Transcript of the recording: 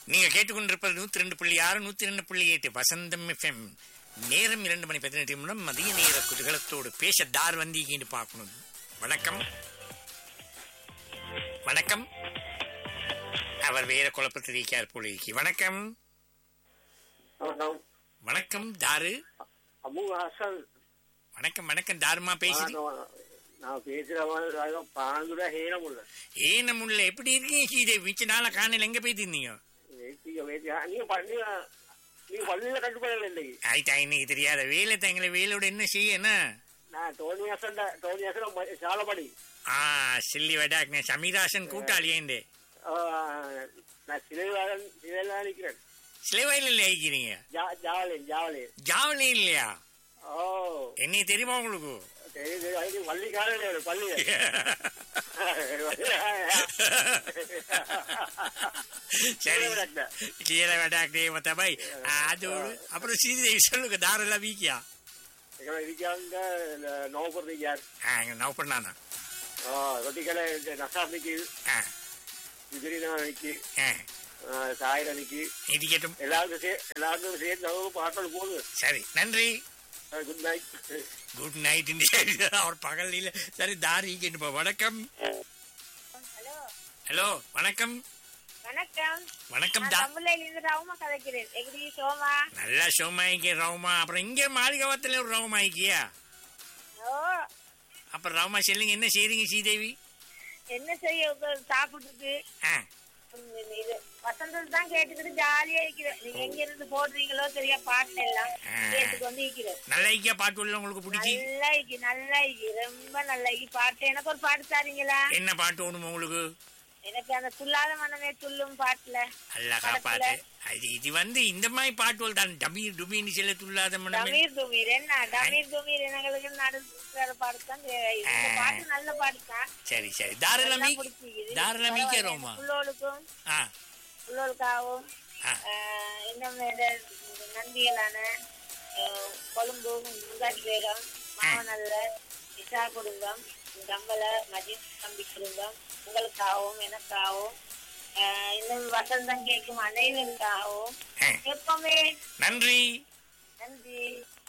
நீங்க கேட்டுக்கொண்டிருப்பது நூத்தி ரெண்டு புள்ளி ஆறு நூத்தி ரெண்டு புள்ளி எட்டு வசந்தம் எஃப்எம் நேரம் இரண்டு மணி பதினெட்டு நிமிடம் மதிய நேர குதூகலத்தோடு பேச தார் வந்தீங்கன்னு பார்க்கணும் வணக்கம் வணக்கம் அவர் வேற குழப்பத்தில் இருக்கார் போல இருக்கி வணக்கம் வணக்கம் வணக்கம் தாரு அபு ஹசன் வணக்கம் வணக்கம் தாருமா பேசுறீங்க நான் நான் பேசுறவன் பாண்டுட ஹீனமுள்ள ஏனமுள்ள எப்படி இருக்கீங்க சீதே மிச்ச நாள காணையில் எங்க போயிட்டு இருந்தீங்க வேட்டிக்க வேட்டியா நீங்க பண்ணி நீங்க பள்ளியில கட்டுப்படல இன்னைக்கு ஆயிட்டா இன்னைக்கு தெரியாத வேலை தங்களை வேலையோட என்ன செய்யணும் நான் டோனி ஹசன் டோனி ஹசன் சாலப்படி ஆ சில்லி வடாக் சமீதாசன் கூட்டாளி ஏண்டே நான் சிலைவாளன் சிலையில நிக்கிறேன் சிலைவாயில் இல்லையா இருக்கிறீங்க ஜா- ஜாவலின் ஜாவலின் ஜாவலி இல்லையா ஓ என்னைய தெரியுமா உங்களுக்கு சரி சரி அதுக்கு பள்ளி காலையில் பள்ளி சரி கீழே வடாக்டே மத்த பாய் அதோடு அப்புறம் ஸ்ரீதேவி சொல்லுங்க தாரெல்லாம் வீக்கியா இருக்காங்க நோபர் யார் ஆ இங்க நவ் பண்ணாதான் ரொட்டிக்கடை நசார் நிக்கி ஆ விஜரினா நிக்கி ஆ சாயிர நிக்கி இருக்கட்டும் எல்லாருக்கும் சே எல்லாருக்கும் சேர்ந்து அவங்க பாட்டல் போகுது சரி நன்றி குட் நைட் குட் நைட் அவர் பகல் இல்ல சரி தாரி கேட்டு வணக்கம் ஹலோ ஹலோ வணக்கம் வணக்கம் வணக்கம் நான் தா தமிழ்ல இருந்து ரவுமா கதைக்கிறேன் எப்படி சோமா நல்லா ஷோமாயிக்க ரவுமா அப்புறம் இங்கே மாளிகவத்தில் ஒரு ரவுமாயிக்கியா ஓ அப்புறம் ரவுமா சொல்லுங்க என்ன செய்றீங்க ஸ்ரீதேவி என்ன செய்ய உட்கார்ந்து சாப்பிட்டுட்டு ஆ உம், இது வசந்தம் தான் கேட்டுக்கிட்டு ஜாலியா இருக்கிறேன் நீங்க எங்க இருந்து போடுறீங்களோ சரியா பாட்டு எல்லாம் ஆ. கேட்டுக்கு வந்து இருக்கிறேன் நல்ல ஐக்கியா பாட்டு உள்ள உங்களுக்கு பிடிச்சி நல்லா இருக்கு நல்லா இருக்கு ரொம்ப நல்லா இருக்கு பாட்டு எனக்கு ஒரு பாட்டு தாரீங்களா என்ன பாட்டு வேணும் உங்களுக்கு எனக்கு அந்த துல்லாத மனமே துள்ளும் பாட்டுல அழகா படத்துல. பாட்டு அது இது வந்து இந்த மாதிரி பாட்டுகள் தான் டமீர் டுமீன்னு சில துள்ளாத மனமே டமீர் துமீர் என்ன டமீர் துமீர் எங்களுக்கு நடுக்கிற பாட்டு தான் தேவை. இந்த ஆ. பாட்டு நல்ல பாட்டு தான் சரி சரி தாராளம் நல்லா பிடிச்சிக்குது. தாராளம் பரவாயில்ல. மீக்கிறோமா புள்ளோளுக்கும் ஆ புள்ளோளுக்காகவும் ஆ. ஆஹ், இன்னும் வேற நந்திகளான ஆஹ், கொழும்பு முந்தாட்டி வேகம் மாவனல்ல இசா குடும்பம் கம்பல மஜித் தம்பி குடும்பம் உங்களுக்காகவும் எனக்காகவும் ஆஹ், இன்னும் வசந்தம் கேட்கும் அனைவருக்காகவும் ஆ. எப்பவுமே நன்றி நன்றி